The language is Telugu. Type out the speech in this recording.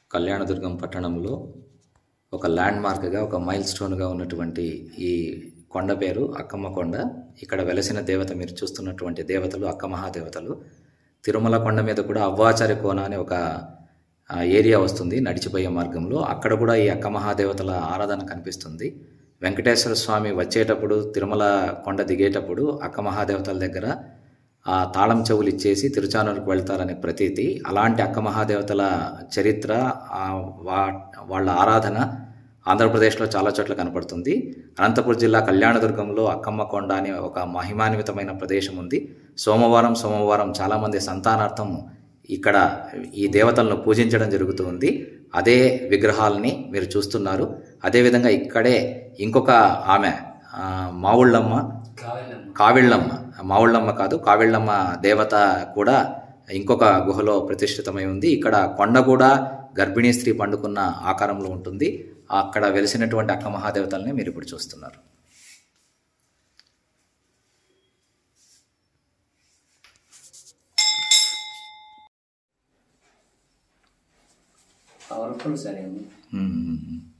కళ్యాణదుర్గం పట్టణంలో ఒక ల్యాండ్ మార్క్గా ఒక మైల్ స్టోన్గా ఉన్నటువంటి ఈ కొండ పేరు అక్కమ్మ కొండ ఇక్కడ వెలసిన దేవత మీరు చూస్తున్నటువంటి దేవతలు అక్క మహాదేవతలు తిరుమల కొండ మీద కూడా అవ్వాచార్య కోన అనే ఒక ఆ, ఏరియా వస్తుంది నడిచిపోయే మార్గంలో అక్కడ కూడా ఈ అక్క మహాదేవతల ఆరాధన కనిపిస్తుంది వెంకటేశ్వర స్వామి వచ్చేటప్పుడు తిరుమల కొండ దిగేటప్పుడు అక్క మహాదేవతల దగ్గర ఆ తాళం చెవులు ఇచ్చేసి తిరుచానూరుకు వెళ్తారనే ప్రతీతి అలాంటి అక్క మహాదేవతల చరిత్ర ఆ వా వాళ్ళ ఆరాధన ఆంధ్రప్రదేశ్లో చాలా చోట్ల కనపడుతుంది అనంతపురం జిల్లా కళ్యాణదుర్గంలో అక్కమ్మ కొండ అనే ఒక మహిమాన్వితమైన ప్రదేశం ఉంది సోమవారం సోమవారం చాలామంది సంతానార్థం ఇక్కడ ఈ దేవతలను పూజించడం జరుగుతూ ఉంది అదే విగ్రహాలని మీరు చూస్తున్నారు అదేవిధంగా ఇక్కడే ఇంకొక ఆమె ఆ, మావుళ్ళమ్మ కావిళ్ళమ్మ మావుళ్ళమ్మ కాదు కావిళ్ళమ్మ దేవత కూడా ఇంకొక గుహలో ప్రతిష్ఠితమై ఉంది ఇక్కడ కొండ కూడా గర్భిణీ స్త్రీ పండుకున్న ఆకారంలో ఉంటుంది అక్కడ వెలిసినటువంటి అక్క మహాదేవతల్ని మీరు ఇప్పుడు చూస్తున్నారు పవర్ఫుల్ సార్ ఏమి మ్మ్.